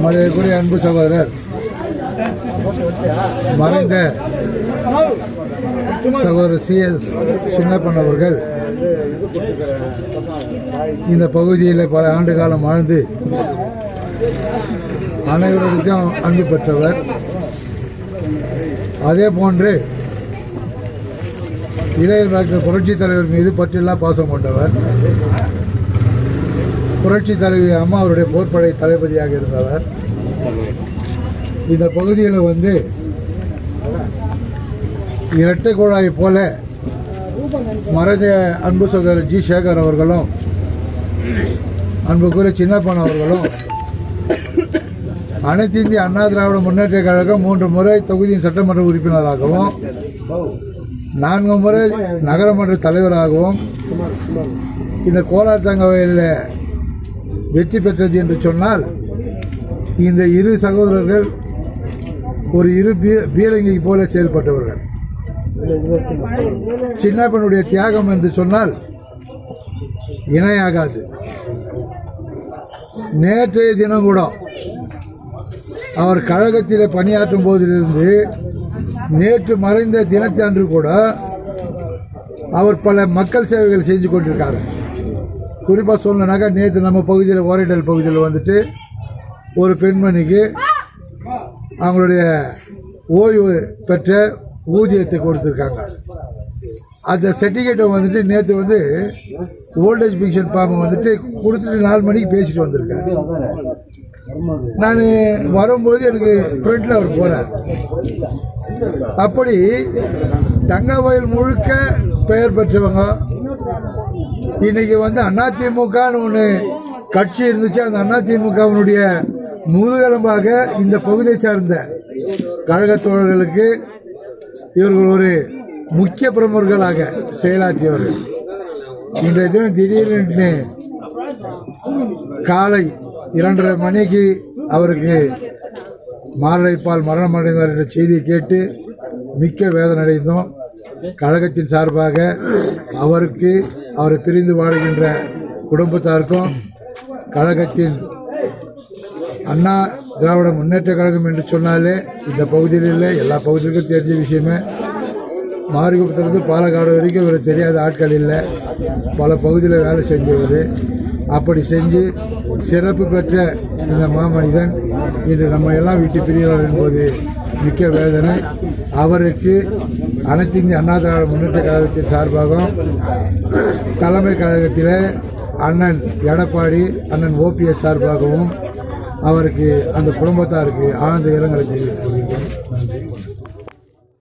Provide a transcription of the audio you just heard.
மரியாதைக்குரிய அன்பு சகோதரர் மறைந்த சகோதரர் சி எஸ் சின்னப்பன் அவர்கள் இந்த பகுதியில் பல ஆண்டு காலம் வாழ்ந்து அனைவருக்கும் அன்பு பெற்றவர் அதே போன்று இளைய டாக்டர் புரட்சி தலைவர் மீது பற்றில்லா பாசம் கொண்டவர் புரட்சி தலைவி அம்மா அவருடைய போர்ப்படை தளபதியாக இருந்தவர் இந்த பகுதியில் வந்து இரட்டை குழாய் போல மறைந்த அன்பு சகோதரர் ஜி சேகர் அவர்களும் அன்புக்குரிய சின்னப்பன் அவர்களும் அனைத்து இந்திய அண்ணா திராவிட முன்னேற்ற கழகம் மூன்று முறை தொகுதியின் சட்டமன்ற உறுப்பினராகவும் நான்கு முறை நகரமன்ற தலைவராகவும் இந்த கோலார் தங்கவையில் வெற்றி பெற்றது என்று சொன்னால் இந்த இரு சகோதரர்கள் ஒரு இரு பீ- பீரங்கி போல செயல்பட்டவர்கள் சின்னப்பனுடைய தியாகம் என்று சொன்னால் இணையாகாது நேற்றைய தினம் கூட அவர் கழகத்தில் பணியாற்றும் போதிலிருந்து நேற்று மறைந்த தினத்தன்று கூட அவர் பல மக்கள் சேவைகள் செஞ்சு கொண்டிருக்காரு குறிப்பாக சொல்லணுனாக்கா நேற்று நம்ம பகுதியில் ஓரைடல் பகுதியில் வந்துட்டு ஒரு பெண்மணிக்கு அவங்களுடைய ஓய்வு பெற்ற ஊதியத்தை கொடுத்துருக்காங்க அந்த சர்டிஃபிகேட்டை வந்துட்டு நேற்று வந்து ஓல்டேஜ் பென்ஷன் ஃபார்ம் வந்துட்டு கொடுத்துட்டு நாலு மணிக்கு பேசிட்டு வந்திருக்காரு நான் வரும்போது எனக்கு ஃப்ரண்ட்ல அவர் போறார் அப்படி தங்கவயல் முழுக்க பெயர் பெற்றவங்க இன்னைக்கு வந்து அதிமுகன்னு ஒன்று கட்சி இருந்துச்சு அந்த அதிமுகவினுடைய முதுகெலும்பாக இந்த பகுதியை சார்ந்த கழக தோழர்களுக்கு இவர்கள் ஒரு முக்கிய பிரமுகர்களாக செயலாற்றியவர்கள் இன்றைய தினம் திடீரென்று காலை இரண்டரை மணிக்கு அவருக்கு மாரடைப்பால் மரணம் அடைந்தார் என்ற செய்தியை கேட்டு மிக்க வேதனை அடைந்தோம் கழகத்தின் சார்பாக அவருக்கு அவரை பிரிந்து வாழுகின்ற குடும்பத்தாருக்கும் கழகத்தின் அண்ணா திராவிட முன்னேற்ற கழகம் என்று சொன்னாலே இந்த பகுதியில் இல்லை எல்லா பகுதிகளுக்கும் தெரிஞ்ச விஷயமே மாரிகுப்பத்திலிருந்து பாலக்காடு வரைக்கும் இவர் தெரியாத ஆட்கள் இல்லை பல பகுதியில் வேலை செஞ்சவர் அப்படி செஞ்சு சிறப்பு பெற்ற இந்த மாமனிதன் இன்று நம்ம எல்லாம் விட்டு பிரிகிறார் என்பது மிக்க வேதனை அவருக்கு அனைத்து இந்திய அண்ணா திராவிட முன்னேற்ற கழகத்தின் சார்பாகவும் தலைமை கழகத்தில் அண்ணன் எடப்பாடி அண்ணன் ஓபிஎஸ் சார்பாகவும் அவருக்கு அந்த குடும்பத்தாருக்கு ஆழ்ந்த இரங்கலை தெரிவித்துக் கொள்கிறேன்